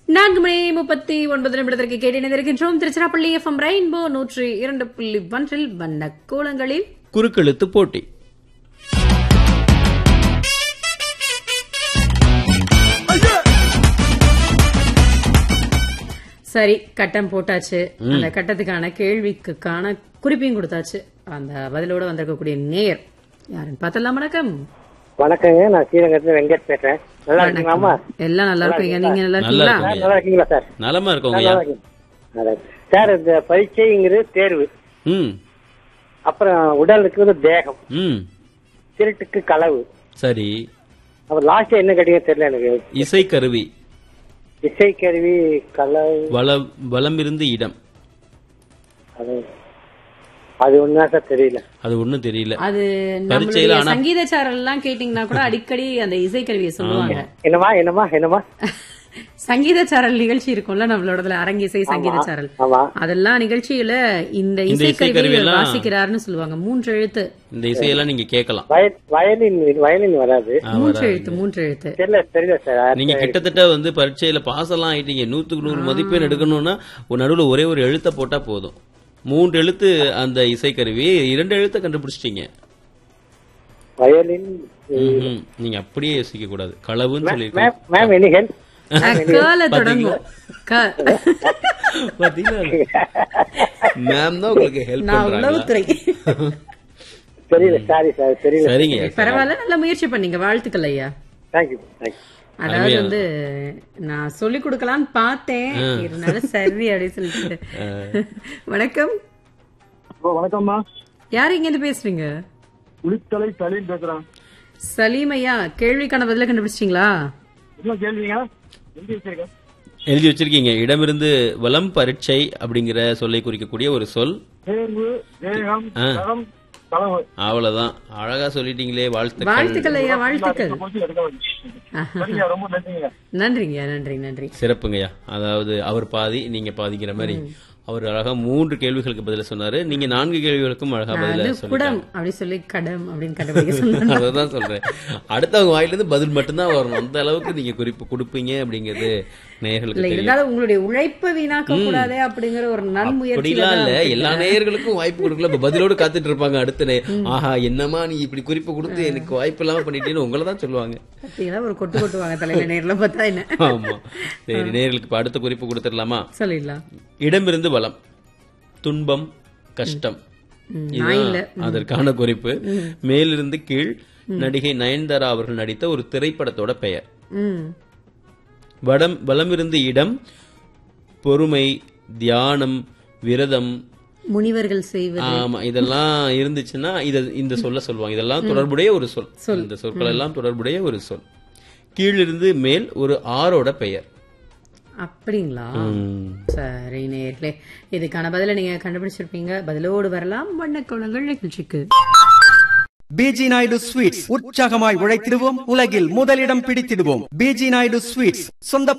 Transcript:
நான்கு மணி முப்பத்தி ஒன்பது நிமிடத்திற்கு கேட்டு இணைந்திருக்கின்றோம் திருச்சிராப்பள்ளி எஃப்எம் ரெயின்போ நூற்றி இரண்டு புள்ளி ஒன்றில் வண்ண கோலங்களில் குறுக்கெழுத்து போட்டி சரி கட்டம் போட்டாச்சு அந்த கட்டத்துக்கான கேள்விக்குக்கான குறிப்பையும் கொடுத்தாச்சு அந்த பதிலோட வந்திருக்கக்கூடிய நேர் யாருன்னு பார்த்தலாம் வணக்கம் வணக்கங்க நான் ஸ்ரீரங்கத்துல வெங்கட் பேசுறேன் நல்லா இருக்கீங்களாமா எல்லாம் நல்லா இருக்கீங்க நீங்க நல்லா நல்லா இருக்கீங்களா இருக்கீங்க நல்லா இருக்கீங்களா சார் நலமா இருக்கோங்க நல்லா இருக்கீங்க. நல்லா இருக்கு. சார் இந்த பரீட்சைங்கிறது தேர்வு ம் அப்புறம் உடலுக்கு வந்து தேகம் ம் திருட்டுக்கு களவு சரி அப்புறம் லாஸ்ட் என்ன கேட்டீங்க தெரியல எனக்கு இசைக்கருவி இசைக்கருவி களவு வளம் வலமிருந்து இடம் அது அது ஒண்ணுதான் சார் தெரியல அது ஒண்ணும் தெரியல அது பரீட்சையில நம்மளுடைய ஆனா- சங்கீத சாரல் எல்லாம் கேட்டீங்கன்னா கூட அடிக்கடி அந்த இசைக்கருவியை சொல்லுவாங்க என்னமா என்னமா என்னமா சங்கீத சாரல் நிகழ்ச்சி இருக்கும்ல நம்மளோடதுல அரங்கிசை சங்கீத சாரல் ஆமா அதெல்லாம் நிகழ்ச்சியில இந்த இந்த இசைக்கருவி இசைக்கருவி எல்லாம் வாசிக்கிறாருன்னு சொல்லுவாங்க மூன்று எழுத்து இந்த இசையெல்லாம் நீங்க கேட்கலாம் வய- வயலின் வயலின் வராது ஆ, மூன்று வராது. எழுத்து மூன்று எழுத்து தெரியல தெரியல சார் நீங்க கிட்டத்தட்ட வந்து பரீட்சையில பாஸ் எல்லாம் ஆயிட்டீங்க நூத்துக்கு நூறு மதிப்பெண் எடுக்கணும்னா ஒரு நடுவுல ஒரே ஒரு எழுத்த போட்டா போதும் மூன்று எழுத்து அந்த இசைக்கருவி இரண்டு எழுத்த கண்டுபிடிச்சிட்டீங்க வயலின் ம்ஹும். நீங்க அப்படியே யோசிக்க கூடாது களவுன்னு சொல்லிருக்கேன் மேம் மேம் எனி ஹெல்ப் கால தொடங்கும் க. பாத்தீங்களா மேம் தான் உங்களுக்கு ஹெல்ப் நான் பண்றாங்க உளவுத்துறை தெரியல சாரி சார் தெரியல சரிங்க பரவாயில்ல நல்ல முயற்சி பண்ணீங்க வாழ்த்துக்கள் ஐயா தேங்க்யூ தேங்க்யூ அதாவது வந்து நான் சொல்லி கொடுக்கலாம்னு பார்த்தேன் இருந்தாலும் சரி அப்படின்னு சொல்லிட்டு வணக்கம் வணக்கம்மா யார் இங்க இருந்து பேசுறீங்க உளித்தலை சலீம் பேசுறேன் சலீம் ஐயா கேள்விக்கான பதில கண்டுபிடிச்சிட்டீங்களா என்ன கேள்விங்க எங்க வச்சிருக்கேன் எழுதி வச்சிருக்கீங்க இடமிருந்து வலம் பரீட்சை அப்படிங்கிற சொல்லை குறிக்கக்கூடிய ஒரு சொல் தேர்வு வேகம் ஆ. தரம் களவு அவ்வளவுதான் அழகா சொல்லிட்டீங்களே வாழ்த்துக்கள் வாழ்த்துக்கள் ஐயா வாழ்த்துக்கள் போட்டு எடுக்க வந்து. சரிங்க ரொம்ப நன்றிங்க நன்றிங்க நன்றி நன்றி சிறப்புங்கய்யா அதாவது அவர் பாதி நீங்க பாதிக்கிற மாதிரி அவர் அழகா மூன்று கேள்விகளுக்கு பதில சொன்னாரு நீங்க நான்கு கேள்விகளுக்கும் அழகா பதில அது சொல்லிட்டாங்க குடம் அப்படி சொல்லி கடம் அப்படின்னு கண்டுபிடிக்க சொன்னாங்க அததான் சொல்றேன் அடுத்தவங்க வாயிலிருந்து பதில் மட்டும்தான் வரணும் அந்த அளவுக்கு நீங்க குறிப்பு கொடுப்பீங்க அப்படிங்கிறது நேயர்களுக்கு இல்ல தெரியும் இருந்தாலும் உங்களுடைய உழைப்பை வீணாக்க கூடாதே அப்படிங்கிற ஒரு நன்முயற்சி அப்படிலாம் இல்ல எல்லா நேயர்களுக்கும் வாய்ப்பு கொடுக்கல இப்ப பதிலோடு காத்துட்டு இருப்பாங்க அடுத்த நே ஆஹா என்னமா நீ இப்படி குறிப்பு கொடுத்து எனக்கு வாய்ப்பு இல்லாம பண்ணிட்டேன்னு உங்களை தான் சொல்லுவாங்க பார்த்தீங்களா ஒரு கொட்டு கொட்டுவாங்க தலையில நேர்ல பார்த்தா என்ன ஆமா சரி நேயர்களுக்கு இப்ப அடுத்த குறிப்பு கொடுத்துடலாமா சொல்லிடலாம் இடமிருந்து வலம் துன்பம் கஷ்டம் ம், இதுதான் அதற்கான குறிப்பு மேலிருந்து கீழ் நடிகை நயன்தாரா அவர்கள் நடித்த ஒரு திரைப்படத்தோட பெயர் ம் வடம் வலமிருந்து இடம் பொறுமை தியானம் விரதம் முனிவர்கள் செய்வது ஆமா இதெல்லாம் இருந்துச்சுன்னா இத இந்த சொல்ல சொல்லுவாங்க இதெல்லாம் தொடர்புடைய ஒரு சொல் இந்த சொற்கள் எல்லாம் தொடர்புடைய ஒரு சொல் கீழிருந்து மேல் ஒரு ஆறோட பெயர் அப்படிங்களா ம். சரி நேர்களே இதுக்கான பதில நீங்க கண்டுபிடிச்சிருப்பீங்க பதிலோடு வரலாம் வண்ணக்கோளங்கள் நிகழ்ச்சிக்கு பிஜி நாயுடு ஸ்வீட்ஸ் உற்சாகமாய் உழைத்திடுவோம் உலகில் முதலிடம் பிடித்திடுவோம் பிஜி நாயுடு ஸ்வீட்ஸ் சொந்த